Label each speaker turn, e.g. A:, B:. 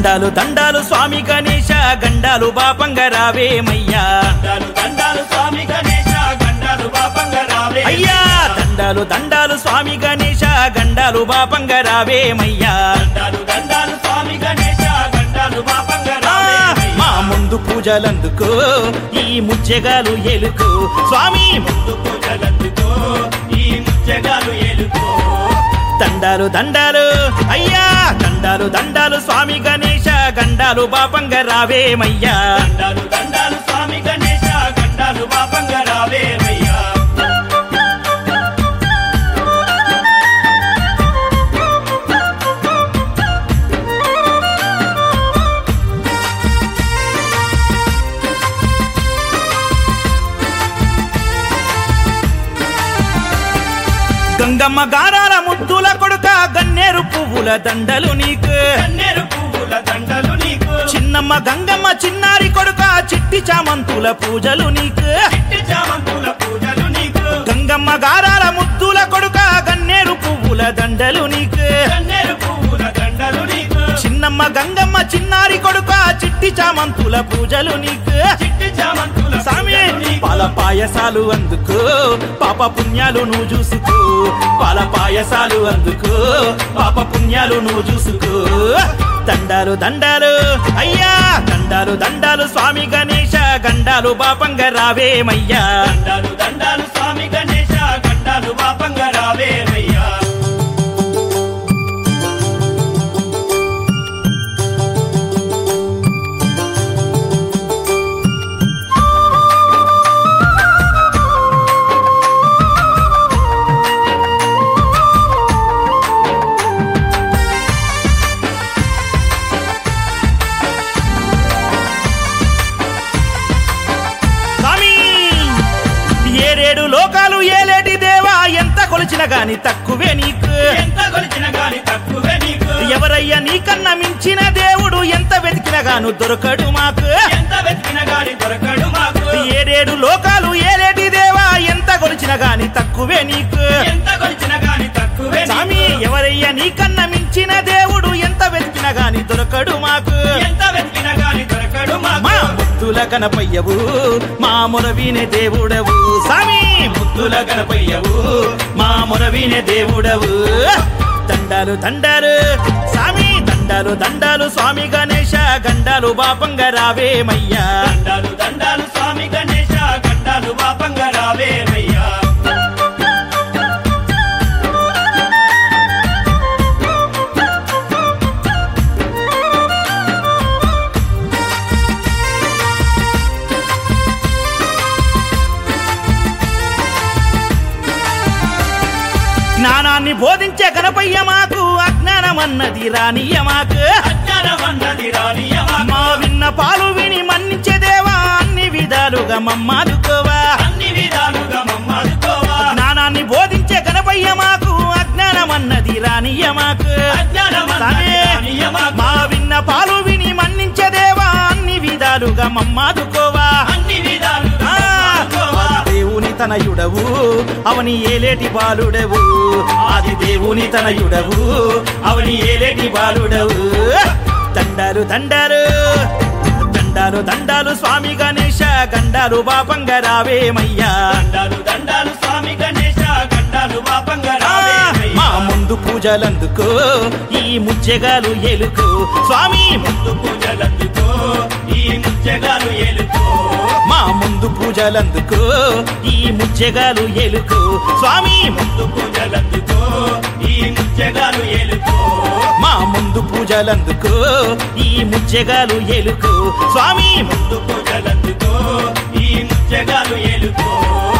A: దండాలు దండాలు స్వామి గణేశ గండాలు బాపంగ రావేమయ్యా
B: దండాలు దండాలు స్వామి గణేశ గండాలు బాపంగా రావే
A: అయ్యా దండాలు దండాలు స్వామి గణేశ గండాలు బాపంగ రావేమయ్యా
B: దండాలు దండాలు స్వామి గణేశ గండాలు బాపంగా
A: ఆ,
B: రావే
A: మా ముందు పూజలందుకో ఈ ముచ్చెగాలు ఎలుకో స్వామి
B: ముందు పూజలందుకో ఈ ముత్యగాలు ఏలుకో
A: దండాలు దండాలు అయ్యా దండాలు దండాలు స్వామి గణేశ గండాలు బాపంగ రావేమయ్యా
B: దండాలు దండాలు స్వామి గణేశ గండాలు బాపంగా రావేమయ్యా
A: గంగమ్మ గారాల ముద్దుల కొడుక గన్నేరు పువ్వుల దండలు నీకు
B: కన్నెరు పువ్వుల దండలు నీకు
A: చిన్నమ్మ గంగమ్మ చిన్నారి కొడుక చిట్టి చామంతుల పూజలు నీకు
B: చిట్టి చామంతుల పూజలు నీకు
A: గంగమ్మ గారాల ముద్దుల కొడుక గన్నేరు పువ్వుల దండలు నీకు
B: కన్నెరు పువ్వుల దండలు నీకు
A: చిన్నమ్మ గంగమ్మ చిన్నారి కొడుక చిట్టి చామంతుల పూజలు నీకు
B: చిట్టి చామంతుల
A: సామి
B: పూజలు నీకు.
A: పాల పాయసాలు అందుకో పాప పుణ్యాలు నువ్వు చూసుకో పాల పాయసాలు అందుకో పాప పుణ్యాలు నువ్వు చూసుకో దండాలు దండాలు అయ్యా దండాలు దండాలు స్వామి గణేశ గండాలు బాపంగ రావేమయ్యా
B: దండాలు దండాలు స్వామి గణేశ గండాలు బాపంగా రావేమయ్యా
A: స్వామి ఏరేడు లోకాలు ఏలేటి దేవా ఎంత కొలిచిన గాని తక్కువే నీకు
B: ఎంత కొలిచిన గాని తక్కువే నీకు
A: ఎవరయ్యా నీకన్నా మించిన దేవుడు ఎంత వెతికిన గాను దొరకడు మాకు
B: ఎంత వెతికిన గాని దొరకడు మాకు
A: ఏడేడు లోకాలు ఏలేటి దేవా ఎంత కొలిచిన గాని తక్కువే నీకు
B: ఎంత కొలిచిన గాని తక్కువే
A: స్వామి
B: నీకు.
A: ఎవరయ్యా నీకన్నా మించిన దేవుడు ఎంత వెతికిన గాని దొరకడు మాకు
B: ఎంత వెతికిన గాని దొరకడు
A: మా
B: మాకు
A: ముద్దుల కనపయ్యవు మా మురవినే దేవుడవు స్వామి ముద్దుల కనపయ్యవు మా మురవినే దేవుడవు దండాలు దండాలు స్వామి దండాలు దండాలు స్వామి గణేశ గండాలు బాపంగ రావేమయ్యా
B: దండాలు దండాలు స్వామి గణేశ గండాలు బాపంగా రావేమయ్యా
A: జ్ఞానాన్ని బోధించే గణపయ్య మాకు అజ్ఞానమన్నది రానియ మాకు
B: అజ్ఞానమన్నది రానియ మాకు.
A: మా విన్న పాలు విని మన్నించే దేవా అన్ని విధాలుగా మమ్మాదుకోవా
B: అన్ని విధాలుగా మమ్మల్కోవా
A: జ్ఞానాన్ని బోధించే గణపయ్య మాకు అజ్ఞానమన్నది రానియ మాకు
B: అజ్ఞానమన్నది
A: స్వామి,
B: రానియ మాకు.
A: మా విన్న పాలు విని మన్నించే దేవా అన్ని విధాలుగా మమ్మాదుకోవా
B: అన్ని విధాలుగా
A: ఆ,
B: మమ్మల్కోవా.
A: ఆది దేవుని తనయుడవు అవని ఏలేటి బాలుడవు ఆది దేవుని తనయుడవు అవని ఏలేటి బాలుడవు దండాలు దండాలు దండాలు దండాలు స్వామి గణేశ గండాలు బాపంగ రావేమయ్యా
B: దండాలు దండాలు స్వామి గణేశ గండాలు బాపంగా
A: ఆ,
B: రావేమయ్యా.
A: మా ముందు పూజలందుకో ఈ ముచ్చెగాలు ఎలుకో స్వామి
B: ముందు పూజలందుకో ఈ ముత్యగాలు ఏలుకో
A: మా ముందు పూజలందుకో ఈ ముచ్చెగాలు ఎలుకో స్వామి
B: ముందు పూజలందుకో ఈ ముత్యగాలు ఏలుకో
A: మా ముందు పూజలందుకో ఈ ముచ్చెగాలు ఎలుకో స్వామి
B: ముందు పూజలందుకో ఈ ముత్యగాలు ఏలుకో